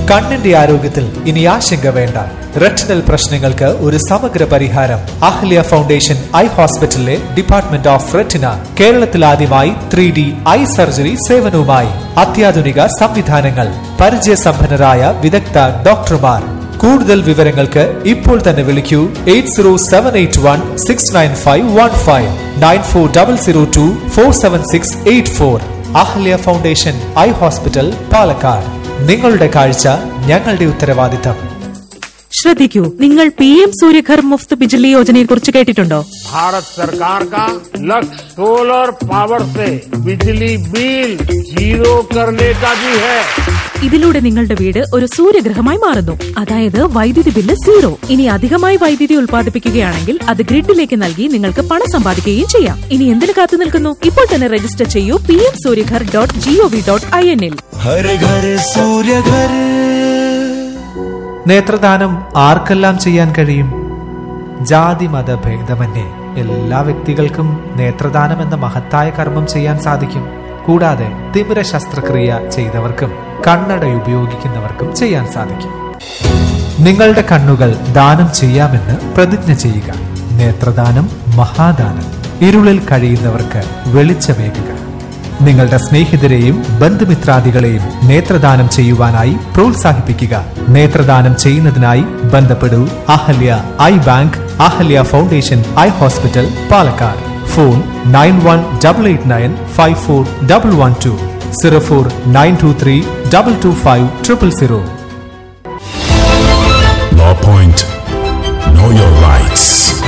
കണ്ണിന്റെ ആരോഗ്യത്തിൽ ഇനി ആശങ്ക വേണ്ട റെറ്റിനൽ പ്രശ്നങ്ങൾക്ക് ഒരു സമഗ്ര പരിഹാരം അഹ്ല്യ ഫൗണ്ടേഷൻ ഐ ഹോസ്പിറ്റലിലെ ഡിപ്പാർട്ട്മെന്റ് ഓഫ് റെറ്റിന കേരളത്തിൽ ആദ്യമായി ത്രീ ഡി ഐ സർജറി സേവനവുമായി അത്യാധുനിക സംവിധാനങ്ങൾ പരിചയസമ്പന്നരായ വിദഗ്ധ ഡോക്ടർമാർ കൂടുതൽ വിവരങ്ങൾക്ക് ഇപ്പോൾ തന്നെ വിളിക്കൂ eight zero seven eight one six nine five one five nine four double zero two four seven six eight four Ahalya foundation eye hospital Palakkad നിങ്ങളുടെ കാഴ്ച ഞങ്ങളുടെ ഉത്തരവാദിത്തം ശ്രദ്ധിക്കൂ നിങ്ങൾ പി എം സൂര്യഘർ മുഫ്ത് ബിജ്ലി യോജനയെ കുറിച്ച് കേട്ടിട്ടുണ്ടോ भारत सरकार का लक्ष्य सोलर पावर से बिजली बिल जीरो करने का भी है ഇതിലൂടെ നിങ്ങളുടെ വീട് ഒരു സൂര്യഗ്രഹമായി മാറുന്നു അതായത് വൈദ്യുതി ബില്ല് സീറോ ഇനി അധികമായി വൈദ്യുതി ഉൽപ്പാദിപ്പിക്കുകയാണെങ്കിൽ അത് ഗ്രിഡിലേക്ക് നൽകി നിങ്ങൾക്ക് പണം സമ്പാദിക്കുകയും ചെയ്യാം ഇനി എന്തിനു കാത്തു നിൽക്കുന്നു ഇപ്പോൾ തന്നെ രജിസ്റ്റർ ചെയ്യൂ P M Suryaghar dot G O V dot I എന്നിൽ हर घर सूर्य घर നേത്രദാനം ആർക്കെല്ലാം ചെയ്യാൻ കഴിയും ജാതി മത ഭേദമന്യേ എല്ലാ വ്യക്തികൾക്കും നേത്രദാനം എന്ന മഹത്തായ കർമ്മം ചെയ്യാൻ സാധിക്കും കൂടാതെ തിമിര ശസ്ത്രക്രിയ ചെയ്തവർക്കും കണ്ണട ഉപയോഗിക്കുന്നവർക്കും ചെയ്യാൻ സാധിക്കും നിങ്ങളുടെ കണ്ണുകൾ ദാനം ചെയ്യാമെന്ന് പ്രതിജ്ഞ ചെയ്യുക നേത്രദാനം മഹാദാനം ഇരുളിൽ കഴിയുന്നവർക്ക് വെളിച്ചമേകുക നിങ്ങളുടെ സ്നേഹിതരെയും ബന്ധുമിത്രാദികളെയും നേത്രദാനം ചെയ്യുവാനായി പ്രോത്സാഹിപ്പിക്കുക നേത്രദാനം ചെയ്യുന്നതിനായി ബന്ധപ്പെടൂ Ahalya eye bank Ahalya foundation eye hospital Palakkad phone nine one double eight nine five four double one two zero four nine two three double two five triple zero Law Point. Know your rights.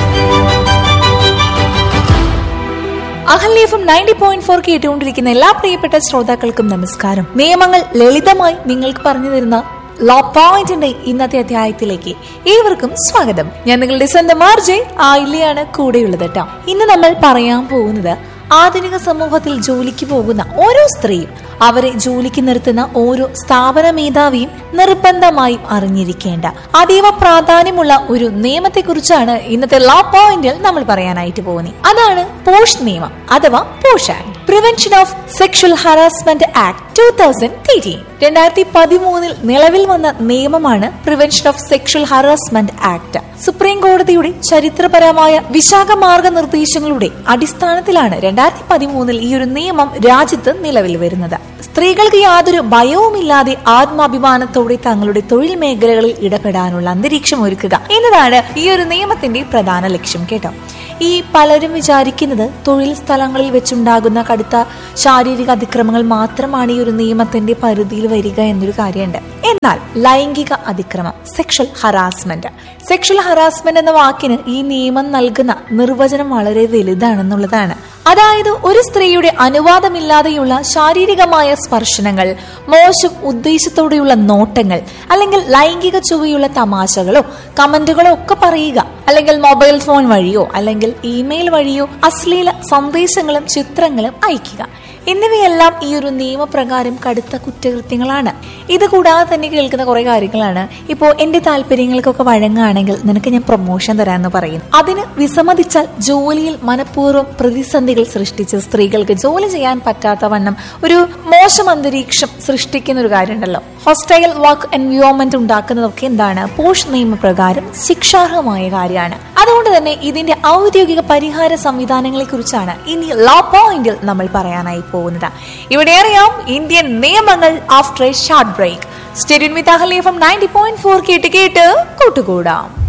അഹല്യഫും ninety point four കേട്ടുകൊണ്ടിരിക്കുന്ന എല്ലാ പ്രിയപ്പെട്ട ശ്രോതാക്കൾക്കും നമസ്കാരം നിയമങ്ങൾ ലളിതമായി നിങ്ങൾക്ക് പറഞ്ഞു തരുന്ന ലോ പോയിന്റിന്റെ ഇന്നത്തെ അധ്യായത്തിലേക്ക് ഏവർക്കും സ്വാഗതം ഞാൻ നിങ്ങളുടെ സ്വന്തം ആർജെ ആയില്യാണ് കൂടെയുള്ളത് കേട്ടോ ഇന്ന് നമ്മൾ പറയാൻ പോകുന്നത് ആധുനിക സമൂഹത്തിൽ ജോലിക്ക് പോകുന്ന ഓരോ സ്ത്രീയും അവരെ ജോലിക്ക് നിർത്തുന്ന ഓരോ സ്ഥാപന മേധാവിയും നിർബന്ധമായും അറിഞ്ഞിരിക്കേണ്ട അതീവ പ്രാധാന്യമുള്ള ഒരു നിയമത്തെക്കുറിച്ചാണ് ഇന്നത്തെ ലോ പോയിന്റിൽ നമ്മൾ പറയാനായിട്ട് പോകുന്നത് അതാണ് പോഷ് നിയമം അഥവാ POSH act prevention of sexual harassment act two thousand thirteen രണ്ടായിരത്തി പതിമൂന്നിൽ നിലവിൽ വന്ന നിയമമാണ് prevention of sexual harassment act supreme കോടതിയുടെ ചരിത്രപരമായ വിശാഖ മാർഗനിർദ്ദേശങ്ങളുടെ അടിസ്ഥാനത്തിലാണ് രണ്ടായിരത്തി പതിമൂന്നിൽ ഈ ഒരു നിയമം രാജ്യത്ത് നിലവിൽ വരുന്നത് സ്ത്രീകൾക്ക് യാതൊരു ഭയവുമില്ലാതെ ആത്മാഭിമാനത്തോടെ തങ്ങളുടെ തൊഴിൽ മേഖലകളിൽ ഇടപെടാനുള്ള അന്തരീക്ഷം ഒരുക്കുക എന്നതാണ് ഈ ഒരു നിയമത്തിന്റെ പ്രധാന ലക്ഷ്യം കേട്ടോ ഈ പലരും വിചാരിക്കുന്നത് തൊഴിൽ സ്ഥലങ്ങളിൽ വെച്ചുണ്ടാകുന്ന കടുത്ത ശാരീരിക അതിക്രമങ്ങൾ മാത്രമാണ് ഈ ഒരു നിയമത്തിന്റെ പരിധിയിൽ വരിക എന്നൊരു കാര്യമുണ്ട് എന്നാൽ ലൈംഗിക അതിക്രമം സെക്ഷൽ ഹറാസ്മെന്റ് സെക്ഷൽ ഹറാസ്മെന്റ് എന്ന വാക്കിന് ഈ നിയമം നൽകുന്ന നിർവചനം വളരെ വലുതാണെന്നുള്ളതാണ് അതായത് ഒരു സ്ത്രീയുടെ അനുവാദമില്ലാതെയുള്ള ശാരീരികമായ സ്പർശനങ്ങൾ മോശം ഉദ്ദേശത്തോടെയുള്ള നോട്ടങ്ങൾ അല്ലെങ്കിൽ ലൈംഗിക ചുവയുള്ള തമാശകളോ കമന്റുകളോ ഒക്കെ പറയുക അല്ലെങ്കിൽ മൊബൈൽ ഫോൺ വഴിയോ അല്ലെങ്കിൽ ഇമെയിൽ വഴിയോ അശ്ലീല സന്ദേശങ്ങളും ചിത്രങ്ങളും അയക്കുക എന്നിവയെല്ലാം ഈ ഒരു നിയമപ്രകാരം കടുത്ത കുറ്റകൃത്യങ്ങളാണ് ഇത് കൂടാതെ തന്നെ കേൾക്കുന്ന കുറെ കാര്യങ്ങളാണ് ഇപ്പോ എന്റെ താല്പര്യങ്ങൾക്കൊക്കെ വഴങ്ങുകയാണെങ്കിൽ നിനക്ക് ഞാൻ പ്രൊമോഷൻ തരാമെന്ന് പറയുന്നു അതിന് വിസമ്മതിച്ചാൽ ജോലിയിൽ മനഃപൂർവ്വം പ്രതിസന്ധികൾ സൃഷ്ടിച്ച് സ്ത്രീകൾക്ക് ജോലി ചെയ്യാൻ പറ്റാത്ത വണ്ണം ഒരു മോശം അന്തരീക്ഷം സൃഷ്ടിക്കുന്ന ഒരു കാര്യമുണ്ടല്ലോ ഹോസ്റ്റൈൽ വർക്ക് എൻവയോൺമെന്റ് ഉണ്ടാക്കുന്നതൊക്കെ എന്താണ് പോഷ് നിയമപ്രകാരം ശിക്ഷാർഹമായ കാര്യമാണ് അതുകൊണ്ട് തന്നെ ഇതിന്റെ ഔദ്യോഗിക പരിഹാര സംവിധാനങ്ങളെ കുറിച്ചാണ് ഇനി ലോ പോയിന്റിൽ നമ്മൾ പറയാനായി പോകുന്നത് ഇവിടെ അറിയാം ഇന്ത്യൻ നിയമങ്ങൾ after a short break stadium with Ahali from ninety point four കേട്ട് കേട്ട് കൂട്ടുകൂടാം